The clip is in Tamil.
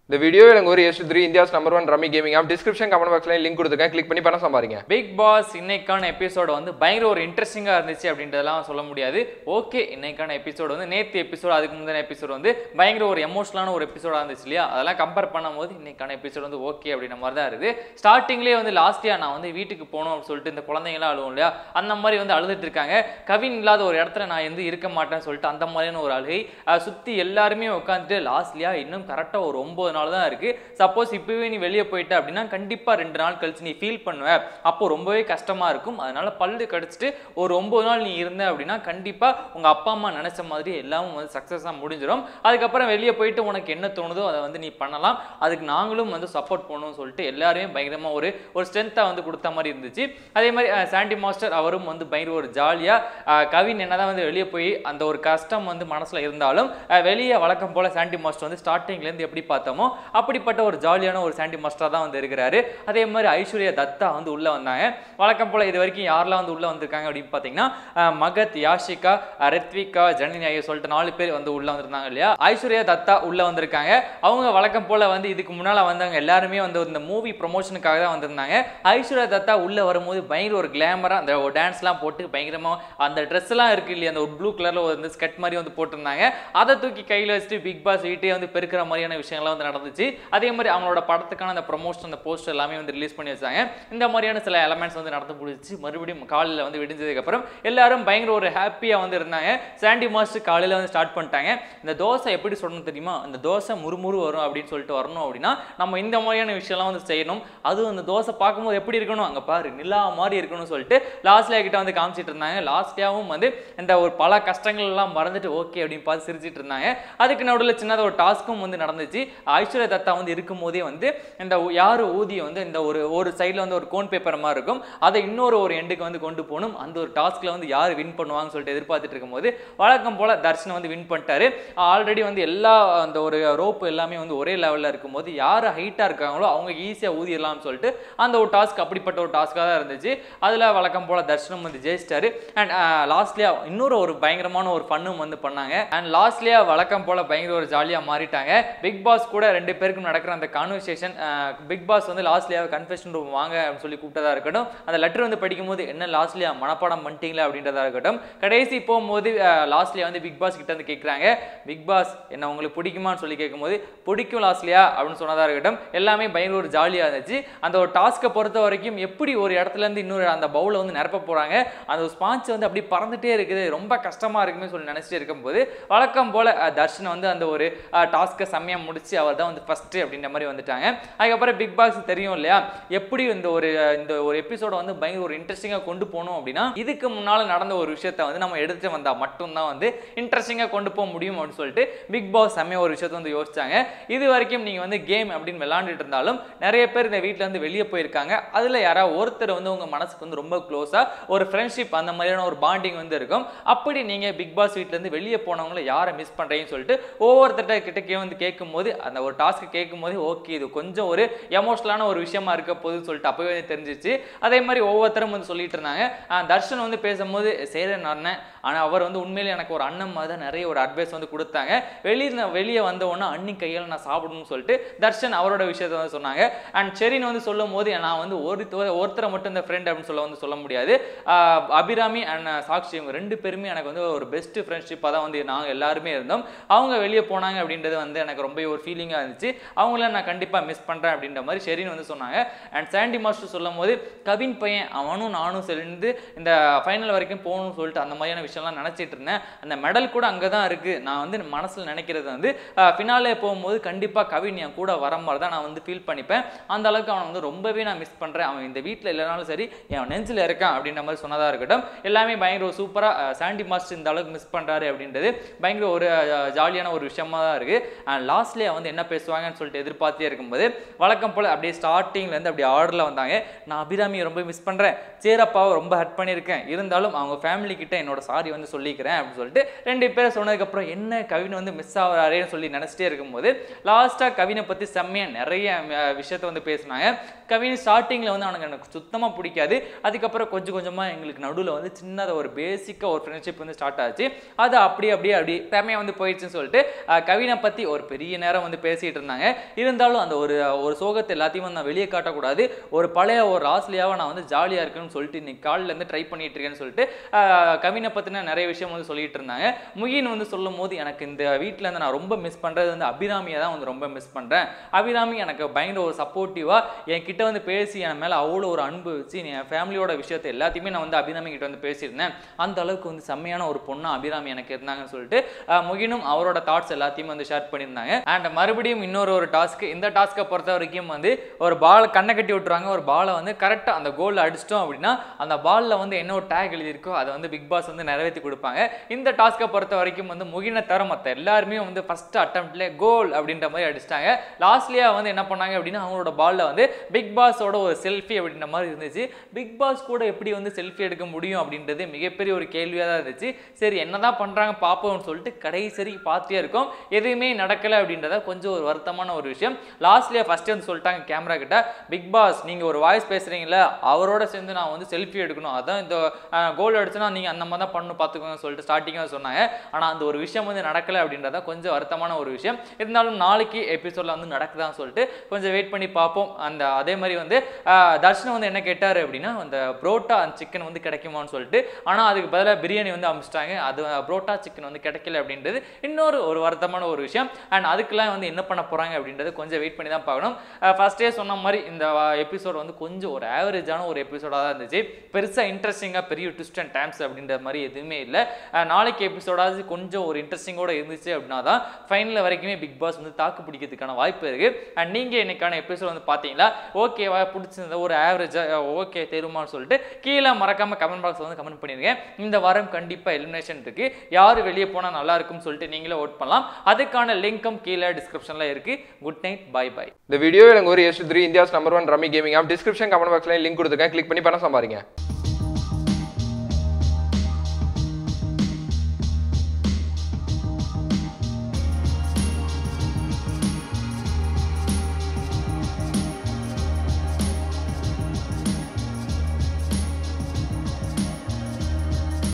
இந்த வீடியோ எனக்கு ஒரு S three India's number one rummy gaming app description comment பாக்ஸ்ல லிங்க் கொடுத்துருக்கேன் கிளிக் பண்ணி பணம் சம்பாதிங்க பிக் பாஸ் இன்னைக்கான எபிசோடு வந்து பயங்கர ஒரு இன்ட்ரெஸ்டிங்காக இருந்துச்சு அப்படின்றதெல்லாம் சொல்ல முடியாது ஓகே இன்னைக்கான எபிசோடு வந்து நேற்று எபிசோடு அதுக்கு முந்தின எபிசோடு வந்து பயங்கர ஒரு எமோஷனலான ஒரு எபிசோடாக இருந்துச்சு இல்லையா அதெல்லாம் கம்பேர் பண்ணும்போது இன்னைக்கான எபிசோடு வந்து ஓகே அப்படின்ற மாதிரி தான் இருக்குது ஸ்டார்டிங்லேயே வந்து லாஸ்ட் இயர் நான் வந்து வீட்டுக்கு போகணும் அப்படின்னு சொல்லிட்டு இந்த குழந்தைங்களாம் அழுவும் இல்லையா அந்த மாதிரி வந்து அழுதுட்டு இருக்காங்க கவின் இல்லாத ஒரு இடத்துல நான் வந்து இருக்க மாட்டேன்னு சொல்லிட்டு அந்த மாதிரியான ஒரு அழுகை அஹ் சுத்தி எல்லாருமே உட்காந்துட்டு லாஸ்ட்லியா இன்னும் கரெக்டாக ஒரு ஒன்பது நாள் தான் இருக்கு சப்போஸ் இப்பவே நீ வெளியே போயிட்ட அப்படின்னா கண்டிப்பா ரெண்டு நாள் கழிச்சு நீ ஃபீல் பண்ணுவ அப்போ ரொம்பவே கஷ்டமா இருக்கும் அதனால பல்லு கடிச்சிட்டு ஒரு ஒன்பது நாள் நீ இருந்த அப்படின்னா கண்டிப்பா உங்க அப்பா அம்மா நினைச்ச மாதிரி எல்லாமே வந்து சக்ஸஸாக முடிஞ்சிடும் அதுக்கப்புறம் வெளியே போயிட்டு உனக்கு என்ன தோணுதோ அதை வந்து நீ பண்ணலாம் அதுக்கு நாங்களும் வந்து சப்போர்ட் பண்ணணும்னு சொல்லிட்டு எல்லாருமே பயங்கரமா ஒரு ஒரு ஸ்ட்ரென்த்தாக வந்து கொடுத்த மாதிரி இருந்துச்சு அதே மாதிரி அஹ், சாண்டி மாஸ்டர் அவரும் வந்து பயங்கர ஒரு ஜாலியாக கவின் என்னதான் வந்து வெளியே போய் அந்த ஒரு கஷ்டம் வந்து மனசுல இருந்தாலும் அஹ், வெளியே வழக்கம் போல சாண்டி மாஸ்டர் வந்து ஸ்டார்டிங்ல இருந்து எப்படி பார்த்தோமோ அப்படிப்பட்ட ஒரு ஜாலியான ஒரு சாண்டி மாஸ்டர் தான் வந்து இருக்கிறாரு அதே மாதிரி ஐஸ்வர்யா தத்தா வந்து உள்ள வந்தாங்க வழக்கம் போல இது வரைக்கும் யாரெல்லாம் வந்து உள்ள வந்திருக்காங்க அப்படின்னு பார்த்தீங்கன்னா அஹ், மகத் யாஷிகா அஹ், ரித்விகா ஜனனி ஐயர் சொல்லிட்டு நாலு பேர் வந்து உள்ள வந்திருந்தாங்க இல்லையா ஐஸ்வர்யா தத்தா உள்ள வந்திருக்காங்க அவங்க வழக்கம் போல வந்து இதுக்கு முன்னால வந்தவங்க எல்லாருமே வந்து இந்த மூவி ப்ரொமோஷனுக்காக தான் வந்திருந்தாங்க ஐஸ்வர்யா தத்தா உள்ள வரும்போது பயங்கர ஒரு கிளாமரா அந்த டான்ஸ்லாம் போட்டு பயங்கரமா அந்த ட்ரெஸ் எல்லாம் இருக்கு இல்லையா அந்த ஒரு ப்ளூ கலர்ல ஒரு வந்து ஸ்கட் மாதிரி வந்து போட்டிருந்தாங்க அதை தூக்கி கையில வச்சுட்டு பிக் பாஸ் வீட்டே வந்து பெருக்கிற மாதிரியான விஷயங்கள்லாம் வந்து நடந்துச்சு அதே மாதிரி அவங்களோட படத்துக்கான அந்த ப்ரொமோஷன் அந்த போஸ்டர் எல்லாமே வந்து ரிலீஸ் பண்ணி வச்சாங்க இந்த மாதிரியான சில எலமெண்ட்ஸ் வந்து நடந்து முடிச்சு மறுபடியும் காலையில் வந்து விடிஞ்சதுக்கு அப்புறம் எல்லாரும் பயங்கர ஒரு ஹாப்பியாக வந்து இருந்தாங்க சாண்டி மாஸ்டர் காலையில் வந்து ஸ்டார்ட் பண்ணிட்டாங்க இந்த தோசை எப்படி சொல்லணும் தெரியுமா இந்த தோசை முறுமுறு வரும் அப்படின்னு சொல்லிட்டு வரணும் அப்படின்னா நம்ம இந்த மாதிரியான விஷயம்லாம் வந்து செய்யணும் அதுவும் அந்த தோசை பார்க்கும்போது எப்படி இருக்கணும் அங்கே பாரு நிலா மாதிரி இருக்கணும்னு சொல்லிட்டு லாஸ்ட்லியா கிட்ட வந்து காமிச்சிட்டு இருந்தாங்க லாஸ்ட்லியாவும் வந்து இந்த ஒரு பல கஷ்டங்கள் எல்லாம் மறந்துட்டு ஓகே அப்படின்னு பார்த்து சிரிச்சிட்டு இருந்தாங்க அதுக்கு நடுவில் சின்னதாக ஒரு டாஸ்க்கும் வந்து நடந்துச்சு ஐஸ்வர்யா தத்தா வந்து இருக்கும் போதே வந்து இந்த ஊ- யாரு ஊதியம் வந்து இந்த ஒரு ஒரு சைடில் வந்து ஒரு கோன் பேப்பர் மாதிரி இருக்கும் அதை இன்னொரு ஒரு எண்டுக்கு வந்து கொண்டு போகணும் அந்த ஒரு டாஸ்க்ல வந்து யார் வின் பண்ணுவாங்கன்னு சொல்லிட்டு எதிர்பார்த்துட்டு இருக்கும்போது வழக்கம் போல தர்ஷன் வந்து வின் பண்ணிட்டாரு ஆல்ரெடி வந்து எல்லா அந்த ஒரு ரோப் எல்லாமே வந்து ஒரே லெவலில் இருக்கும்போது யார் ஹைட்டாக இருக்காங்களோ அவங்க ஈஸியாக ஊதிடலாம்னு சொல்லிட்டு அந்த ஒரு டாஸ்க் அப்படிப்பட்ட ஒரு டாஸ்க்காக தான் இருந்துச்சு அதில் வழக்கம் போல தர்ஷனம் வந்து ஜெயிச்சிட்டாரு அண்ட் லாஸ்ட்லியா இன்னொரு ஒரு பயங்கரமான ஒரு ஃபன்னும் வந்து பண்ணாங்க அண்ட் லாஸ்ட்லியா வழக்கம் போல பயங்கர ஒரு ஜாலியாக மாறிட்டாங்க பிக் பாஸ் கூட ரெண்டு பேருக்கும் நடக்கிற அந்த கான்வர்சேஷன் பிக் பாஸ் வந்து லாஸ்ட்லியா கன்ஃபெஷன் ரூம் வாங்க அப்படின்னு சொல்லி கூப்பிட்டதா இருக்கட்டும் அந்த லெட்டர் வந்து படிக்கும்போது என்ன லாஸ்ட்லியா மனப்பாடம் பண்ணிட்டீங்களா அப்படின்றதா இருக்கட்டும் கடைசி போகும்போது லாஸ்ட்லியா வந்து பிக் பாஸ் கிட்ட வந்து கேட்குறாங்க பிக் பாஸ் என்ன உங்களுக்கு பிடிக்குமான்னு சொல்லி கேட்கும்போது பிடிக்கும் லாஸ்ட்லியா அப்படின்னு சொன்னதா இருக்கட்டும் எல்லாமே பயங்கர ஒரு ஜாலியாக இருந்துச்சு அந்த ஒரு டாஸ்க்கை பொறுத்த வரைக்கும் எப்படி ஒரு இடத்துல இருந்து இன்னொரு அந்த பவுலை வந்து நிரப்ப போறாங்க அந்த ஸ்பான்ச் வந்து அப்படி பறந்துட்டே இருக்குது ரொம்ப கஷ்டமா இருக்குமே சொல்லி நினைச்சிட்டு இருக்கும்போது வழக்கம் போல அஹ், தர்ஷன் வந்து அந்த ஒரு டாஸ்க்கை செம்மையா முடிச்சு அவர் தான் வந்து ஃபர்ஸ்ட் அப்படின்ற மாதிரி வந்துட்டாங்க அதுக்கப்புறம் பிக் பாஸ் தெரியும் இல்லையா எப்படி இந்த ஒரு அஹ், இந்த ஒரு எபிசோட வந்து பயங்கர ஒரு இன்ட்ரெஸ்டிங்காக கொண்டு போகணும் அப்படின்னா இதுக்கு முன்னால நடந்த ஒரு விஷயத்தை வந்து நம்ம எடுத்துட்டு வந்தா மட்டும்தான் வந்து இன்ட்ரெஸ்டிங்காக கொண்டு போக முடியும் அப்படின்னு சொல்லிட்டு பிக் பாஸ் செம்மையா ஒரு விஷயத்தை வந்து யோசிச்சாங்க இது வரைக்கும் நீங்க வந்து கேம் அப்படின்னு விளையாண்டுட்டு இருந்தாலும் நிறைய பேர் இந்த வீட்ல இருந்து வெளியே போயிருக்காங்க அதுல யாராவது ஒருத்தர் வந்து உங்க மனசுக்கு வந்து ரொம்ப க்ளோஸா ஒரு ஃப்ரெண்ட்ஷிப் அந்த மாதிரியான ஒரு பாண்டிங் வந்து இருக்கும் அப்படி நீங்க பிக் பாஸ் வீட்ல இருந்து வெளியே போனவங்கள யாரை மிஸ் பண்றீங்கன்னு சொல்லிட்டு ஒவ்வொருத்தர்கிட்ட கிட்ட கே வந்து கேட்கும் போது அந்த ஒரு டாஸ்க் கேட்கும் போது ஓகே இது கொஞ்சம் ஒரு எமோஷனலான ஒரு விஷயமா இருக்க போகுதுன்னு சொல்லிட்டு அப்பவே வந்து தெரிஞ்சிச்சு அதே மாதிரி ஒவ்வொருத்தரும் வந்து சொல்லிட்டு இருந்தாங்க ஆஹ் தர்ஷன் வந்து பேசும்போது சேரன் அண்ணன் ஆனா அவர் வந்து உண்மையிலே எனக்கு ஒரு அண்ணன் மாதிரி தான் நிறைய ஒரு அட்வைஸ் வந்து கொடுத்தாங்க வெளியே வெளியே வந்த உடனே அண்ணி கையால் நான் சாப்பிடணும்னு சொல்லிட்டு தர்ஷன் அவரோட விஷயத்த வந்து சொன்னாங்க அண்ட் செரின் வந்து சொல்லும் போது நான் வந்து ஒரு ஒருத்தரை மட்டும் இந்த ஃப்ரெண்ட் அப்படின்னு சொல்ல வந்து சொல்ல முடியாது ஆஹ் அபிராமி அண்ட் சாக்ஷி இவங்க ரெண்டு பேருமே எனக்கு வந்து ஒரு பெஸ்ட் ஃப்ரெண்ட்ஷிப்பாக தான் வந்து நாங்கள் எல்லாருமே இருந்தோம் அவங்க வெளியே போனாங்க அப்படின்றது வந்து எனக்கு ரொம்ப ஒரு ஃபீலிங்காக இருந்துச்சு அவங்கள நான் கண்டிப்பாக மிஸ் பண்ணுறேன் அப்படின்ற மாதிரி ஷெரின் வந்து சொன்னாங்க அண்ட் சாண்டி மாஸ்டர் சொல்லும் போது கவின் பையன் அவனும் நானும் சேர்ந்து இந்த ஃபைனல் வரைக்கும் போகணும்னு சொல்லிட்டு அந்த மாதிரியான விஷயம்லாம் நினச்சிட்டு இருந்தேன் அந்த மெடல் கூட அங்கே தான் இருக்குது நான் வந்து மனசில் நினைக்கிறது வந்து ஃபினாலே போகும்போது கண்டிப்பாக கவின் என் கூட வர மாதிரி தான் நான் வந்து ஃபீல் பண்ணிப்பேன் அந்த அளவுக்கு அவனை வந்து ரொம்பவே நான் மிஸ் பண்ணுறேன் அவன் இந்த வீட்டில் இல்லைனாலும் சரி என் நெஞ்சில் இருக்கான் அப்படின்ற மாதிரி சொன்னதாக இருக்கட்டும் எல்லாமே பயங்கர சூப்பராக சாண்டி மாஸ்டர் இந்த அளவுக்கு மிஸ் பண்ணுறாரு அப்படின்றது பயங்கர ஒரு அஹ், ஜாலியான ஒரு விஷயமா தான் இருக்குது அண்ட் லாஸ்ட்லேயே வந்து என்ன பேசுவாங்கன்னு சொல்லிட்டு எதிர்பார்த்தே இருக்கும்போது வழக்கம் போல் அப்படியே ஸ்டார்டிங்லேருந்து அப்படியே ஆர்டரில் வந்தாங்க நான் அபிராமியை ரொம்ப மிஸ் பண்ணுறேன் சேரப்பாவை ரொம்ப ஹர்ட் பண்ணியிருக்கேன் இருந்தாலும் அவங்க ஃபேமிலி கிட்ட என்னோட சாரி வந்து சொல்லிக்கிறேன் அப்படின்னு சொல்லிட்டு ரெண்டு பேரும் சொன்னதுக்கப்புறம் என்ன கவின் வந்து மிஸ் ஆகிறாரேன்னு சொல்லி நினச்சிட்டே இருக்கும்போது லாஸ்ட்டாக கவினை பற்றி செம்மையாக நிறைய அஹ், விஷயத்த வந்து பேசினாங்க கவின் ஸ்டார்டிங்கில் வந்து அவனுக்கு எனக்கு சுத்தமாக பிடிக்காது அதுக்கப்புறம் கொஞ்சம் கொஞ்சமாக எங்களுக்கு நடுவில் வந்து சின்னதாக ஒரு பேசிக்காக ஒரு ஃப்ரெண்ட்ஷிப் வந்து ஸ்டார்ட் ஆச்சு அது அப்படியே அப்படியே அப்படியே செம்மையாக வந்து போயிடுச்சுன்னு சொல்லிட்டு அஹ், கவினை பற்றி ஒரு பெரிய நேரம் வந்து பேச பேசிட்டு இருந்தாங்க இருந்தாலும் அந்த ஒரு ஒரு சோகத்தை எல்லாத்தையும் வந்து நான் வெளியே காட்டக்கூடாது ஒரு பழைய ஒரு ராஸ்லியாவை நான் வந்து ஜாலியாக இருக்கணும்னு சொல்லிட்டு இன்னைக்கு காலில் இருந்து ட்ரை பண்ணிட்டு இருக்கேன்னு சொல்லிட்டு ஆஹ், கவினை பற்றின நிறைய விஷயம் வந்து சொல்லிட்டு இருந்தாங்க முகின் வந்து சொல்லும் போது எனக்கு இந்த வீட்டில் இருந்து நான் ரொம்ப மிஸ் பண்ணுறது வந்து அபிராமியை தான் வந்து ரொம்ப மிஸ் பண்ணுறேன் அபிராமி எனக்கு பயங்கர ஒரு சப்போர்ட்டிவாக என் கிட்ட வந்து பேசி என் மேலே அவ்வளோ ஒரு அன்பு வச்சு என் ஃபேமிலியோட விஷயத்தை எல்லாத்தையுமே நான் வந்து அபிராமி கிட்ட வந்து பேசியிருந்தேன் அந்த அளவுக்கு வந்து செம்மையான ஒரு பொண்ணா அபிராமி எனக்கு இருந்தாங்கன்னு சொல்லிட்டு ஆஹ், முகினும் அவரோட தாட்ஸ் எல்லாத்தையும் வந்து ஷேர் பண்ணியிருந்தாங்க அண்ட் மறுபடியும் இன்னொரு ஒரு டாஸ்க் இந்த டாஸ்க்கை பொறுத்த வரைக்கும் வந்து ஒரு பால் கண்ணை கட்டி விட்டுருவாங்க ஒரு பாலை வந்து கரெக்டாக அந்த கோலில் அடிச்சிட்டோம் அப்படின்னா அந்த பாலில் வந்து என்ன ஒரு டேக் எழுதியிருக்கோ அதை வந்து பிக் பாஸ் வந்து நிறைவேற்றி கொடுப்பாங்க இந்த டாஸ்க்கை பொறுத்த வரைக்கும் வந்து முகினை தர மற்ற எல்லாருமே வந்து ஃபர்ஸ்ட் அட்டம்ப்ட்ல கோல் அப்படின்ற மாதிரி அடிச்சிட்டாங்க லாஸ்ட்லியா வந்து என்ன பண்ணாங்க அப்படின்னா அவங்களோட பாலில் வந்து பிக் பாஸோட ஒரு செல்ஃபி அப்படின்ற மாதிரி இருந்துச்சு பிக் பாஸ் கூட எப்படி வந்து செல்ஃபி எடுக்க முடியும் அப்படின்றது மிகப்பெரிய ஒரு கேள்வியாக தான் இருந்துச்சு சரி என்னதான் பண்றாங்க பார்ப்போம்னு சொல்லிட்டு கடைசி வரைக்கும் பார்த்துட்டே இருக்கோம் எதுவுமே நடக்கலை அப்படின்றத கொஞ்சம் ஒரு வருத்தமான ஒரு விஷயம் லாஸ்ட்லேயே ஃபர்ஸ்ட் வந்து சொல்லிட்டாங்க கேமரா கிட்ட பிக் பாஸ் நீங்க ஒரு வாய்ஸ் பேசுறீங்களா அவரோட சேர்ந்து நான் வந்து செல்ஃபி எடுக்கணும் அதான் இந்த கோல் அடிச்சுனா நீங்க அந்த மாதிரி தான் பண்ணணும் பார்த்துக்கோங்க சொல்லிட்டு ஸ்டார்டிங்காக சொன்னாங்க ஆனா அந்த ஒரு விஷயம் வந்து நடக்கலை அப்படின்றத கொஞ்சம் வருத்தமான ஒரு விஷயம் இருந்தாலும் நாளைக்கு எபிசோட்ல வந்து நடக்குதான்னு சொல்லிட்டு கொஞ்சம் வெயிட் பண்ணி பார்ப்போம் அந்த அதே மாதிரி வந்து ஆஹ், தர்ஷன் வந்து என்ன கேட்டாரு அப்படின்னா அந்த புரோட்டா அந்த சிக்கன் வந்து கிடைக்குமான்னு சொல்லிட்டு ஆனா அதுக்கு பதிலாக பிரியாணி வந்து அமிச்சிட்டாங்க அது புரோட்டா சிக்கன் வந்து கிடைக்கல அப்படின்றது இன்னொரு ஒரு வருத்தமான ஒரு விஷயம் அண்ட் அதுக்கெல்லாம் வந்து என்ன பண்ண போறாங்க அப்படின்றது கொஞ்சம் வெயிட் பண்ணி தான் பார்க்கணும் ஃபர்ஸ்டே சொன்ன மாதிரி இந்த எபிசோட் வந்து கொஞ்சம் ஒரு ஆவரேஜான ஒரு எபிசோடாக தான் இருந்துச்சு பெருசாக இன்ட்ரெஸ்டிங்காக பெரிய ட்விஸ்ட் அண்ட் டைம்ஸ் அப்படின்ற மாதிரி எதுவுமே இல்லை அஹ் நாளைக்கு எபிசோடாவது கொஞ்சம் ஒரு இன்ட்ரெஸ்டிங்கோட இருந்துச்சு அப்படின்னா தான் ஃபைனல் வரைக்குமே பிக் பாஸ் வந்து தாக்கு பிடிக்கிறதுக்கான வாய்ப்பு இருக்கு அண்ட் நீங்கள் இன்னைக்கான எபிசோட் வந்து பார்த்தீங்களா ஓகேவா பிடிச்சிருந்த ஒரு ஆவரேஜாக ஓகே தெரியுமான்னு சொல்லிட்டு கீழே மறக்காம கமெண்ட் பாக்ஸ் வந்து கமெண்ட் பண்ணிருங்க இந்த வாரம் கண்டிப்பாக எலிமினேஷன் இருக்கு யார் வெளியே போனால் நல்லா இருக்கும்னு சொல்லிட்டு நீங்களே ஓட் பண்ணலாம் அதுக்கான லிங்க்கும் கீழே டிஸ்கிரிப்ஷனில் இருக்கு குட் நைட் பை பை இந்த வீடியோ எனக்கு ஒரு S three India's number one rummy gaming app description comment பாக்ஸ்ல லிங்க் கொடுத்துருக்கேன் கிளிக் பண்ணி பணம் சம்பாதிங்க